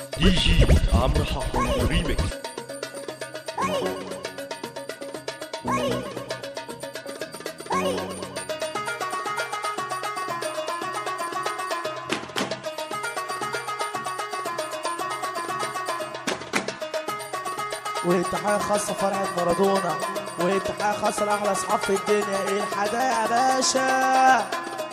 دي جي عمرو حاحة ريميكس وتحية خاصة فرحة مارادونا وتحية خاصة لأحلى أصحاب في الدنيا إيه الحدايا يا باشا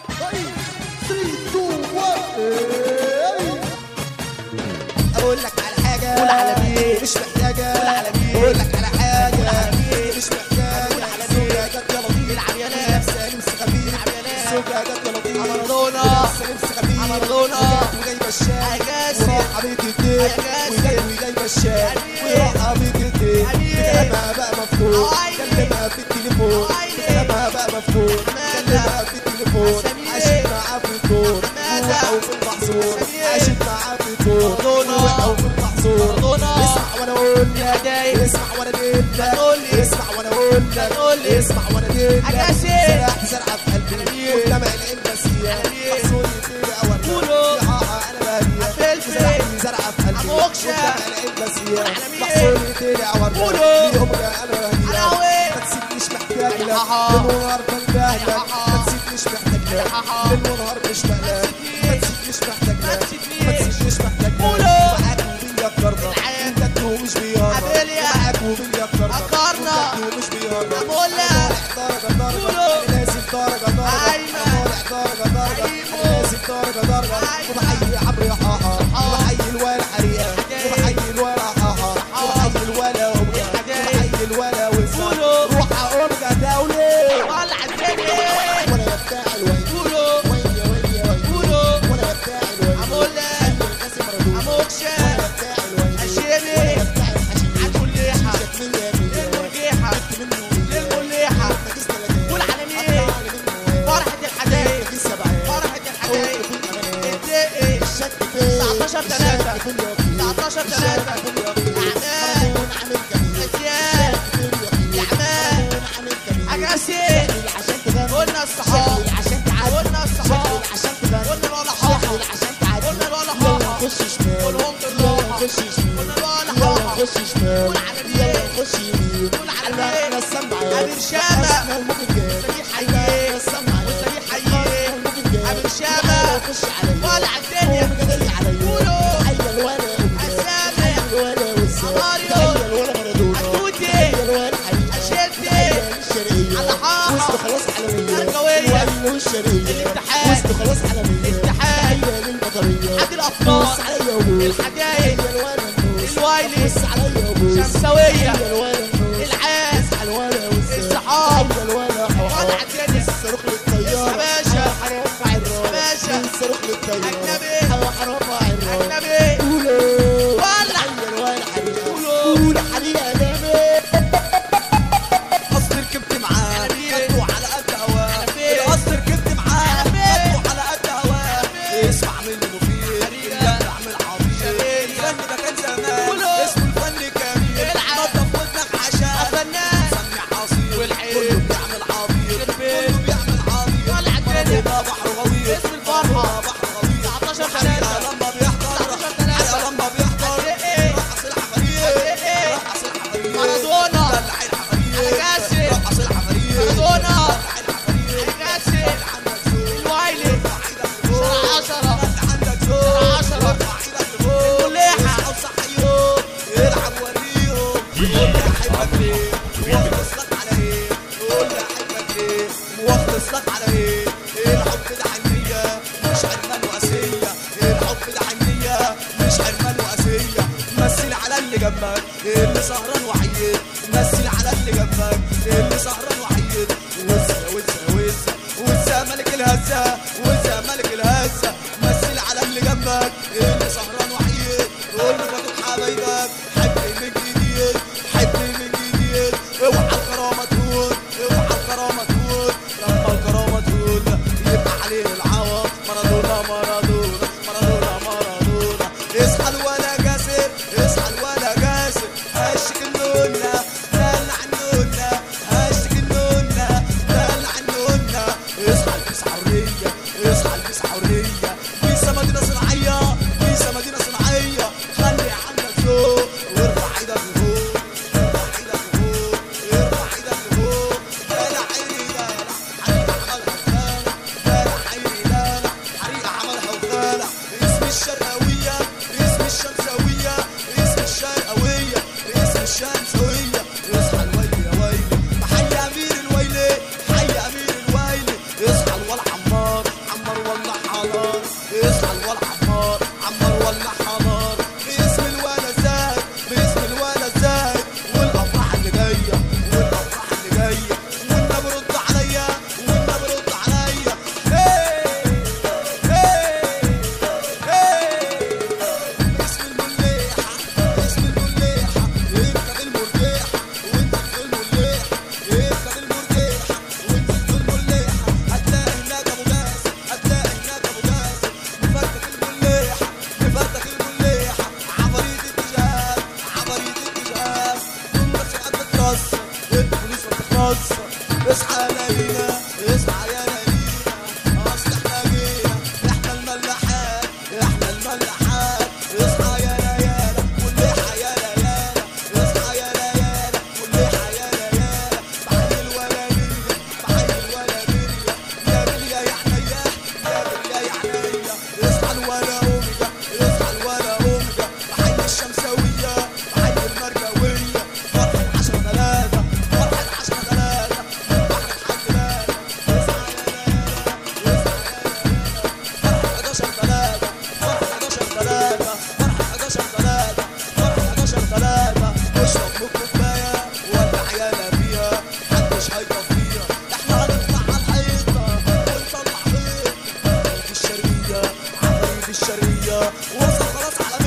اقول لك على حاجه قول على مين؟ مش محتاجه قول على مين؟ اقول لك على حاجه قول على مين؟ مش محتاجه قول على مين؟ الزوجه جت يا لطيف العب يا ناس. لابسه لبس خفيف العب يا ناس. الزوجه جت يا لطيف مارادونا. لابسه لبس خفيف مارادونا. وجت وجايبه الشاي يا جاسم. ورايحه بيت الدين يا جاسم. وجت وجايبه الشاي حبيبي. ورايحه بيت الدين حبيبي. كلامها بقى مفتوح عيني. كلمها في التليفون عيني. كلامها بقى مفتوح حمادة. كلمها في التليفون سمير. عاشت معاه في الدور حمادة. وقعوا في المحظور سمير. عاشت معاه في الدور مارادونا. وقعوا في المحظور مارادونا. اسمع وانا اقول يا لك دايب. اسمع وانا اقول لك تقول لي. اسمع وانا اقول لك تقول لي. اسمع وانا اقول لك أجاسم. زرع زرعه في قلبي حبيبي. قدام العين بسيه حبيبي. محصولي فيني اول قولوا. انا بهديه فلفل. زرعتي زرعه في قلبي أبوكشة. قدام العين بسيه حبيبي. محصولي فيني اول قولوا. اليوم انا بهديه أنا وين؟ ما تسيبنيش محتاج لك حاحا. ليل ونهار بنده لك حاحا. ما تسيبنيش محتاج لك حاحا. ليل ونهار مشتاق لك ما تسيبنيش محتاج ما لك تسيبنيش. ما تسيبنيش محتاج لك قولوا. معاك وبيا الكرنة العين. انت ومش بيهرب عباليا. معاك وبيا الكرنة أقارنة. انت ومش بيهرب أقول لك. درجة درجة قولوا. انا نازل درجة درجة أيمن. انا طالع درجة درجة أيمن. انا نازل درجة درجة أيمن. وبحيي عمرو يا حاحة وبحيي الولا حريقة الحدايق. وبحيي الولا حاحة وبحيي الولا أمجد الحدايق. وبحيي الولا وزة قولوا. روح أمجد دولي ولع الدنيا وانا يا بتاع الويل قولوا ويلي ويلي ويلي قولوا وانا يا بتاع الويل أقول لك القاسم مارادونا أموكشة وانا يا بتاع الويل الشيبي وانا يا بتاع الحشيش عالكليحة شكلي يا مية للمرجيحة منه للمليحة نكيس تلاتين قول على مين فرحة الحدايق نكيس سبعين فرحة الحدايق قول أمانات. الدقي الشك فين 19 تلاتة. الشك في اليقين 19 تلاتة. الشك في اليقين أعمال. مارادونا عامل جميل أسياد. الشك في اليقين يا عمال. مارادونا عامل جميل أجاسي شكلي عشان تغني قلنا الصحاب شكلي عشان تعدي قلنا الصحاب شكلي عشان تغني قلنا الولا حاحة شكلي عشان تعدي قلنا الولا يلا حاحة نخش شمال قولهم يلا بالراحة نخش شمال قلنا الولا يلا حاحة نخش شمال قول على مين؟ يلا نخش يمين قول على انا مين؟ انا السمعان أمير شامة. احنا المفجات وسميح انا حييه. انا السمعان وسميح حييه. احنا المفجات أمير شامة. يلا نخش عليا ولع الدنيا. قوم جاي عليا قولوا. حي الولا السامع. الولا والسامع ماريو. حي الولا مارادونا التوتي. حي الولا حقيقة الشرطي. حي الشرقية على حاحة. وسط خلاص عالمية القوية. الولا والشرقية الاتحاد. وسط خلاص عالمية الاتحاد. حي للبطرية حد الأفراح. بص عليا وبوس الحدايق. حي الولا النوس الوايلي. بص عليا وبوس شمسوية. حي الولا النوس العاس. اصحى الولا والسام الصحاب. حي الولا حوحة ولع الدنيا. الصاروخ للطيارة يا باشا. هرفع الراس باشا. الصاروخ للطيارة أجنبي. هرفع الراس أجنبي قولوا ولع. حي الولا حريقة قولوا. قول حريقة جامد القصر ركبت معاه على مين؟ خدته على قد هواه على مين؟ القصر ركبت معاه على مين؟ خدته على قد هواه مين؟ اسمع مني مفيد حريقة. الجد اعمل عبيط شبيه. الفن ده كان زمان قولوا. اسمه الفن جميل العب. نضف ودنك عشان فنان سمع عصير والحيل. كله بيعمل عبيط البيت. كله بيعمل عبيط ولع الدنيا. مارادونا بحر غويط اسم الفرحة. مارادونا بحر غويط 19 حريقة تلاتة. لما بيحضر 19 تلاتة. حريقة لما بيحضر حريقة. رقص العفاريت حريقة. رقص العفاريت مارادونا. دلع العفاريت على جاسم. رقص العفاريت مارادونا. دلع العفاريت الجاسم. عندك ذوق الوايلي ارفع ايدك لفوق شرع عشرة. انت عندك ذوق عشرة. ارفع ايدك لفوق المليحة. اصحى وصحيهم العب وريهم قول لي احبك ليه واخلص لك على ايه قول لي احبك ليه واخلص لك على ايه الحب ده حنيه مش حرمان واسيه الحب ده حنيه مش حرمان واسيه مثل على اللي جنبك اللي سهران وعيد مثل على اللي جنبك اللي سهران وعيد وزة وزة وزة وزة ملك الهزة وزة ملك الهزة مثل على اللي جنبك اللي سهران وعيد قول له فاتت حبايبك حبي من جديد حبي من جديد اوعى الكرامة تهون اوعى الكرامة تهون لما الكرامة تهون يبقى عليه العوض مارادونا مارادونا مارادونا مارادونا اصحى الولا جاسر اصحى الولا جاسر هشك النونة دلع النونة هشك النونة دلع النونة اصحى البس حرية اصحى البس حرية بيسا مدينة صناعية بيسا مدينة صناعية خلي وصل خلاص على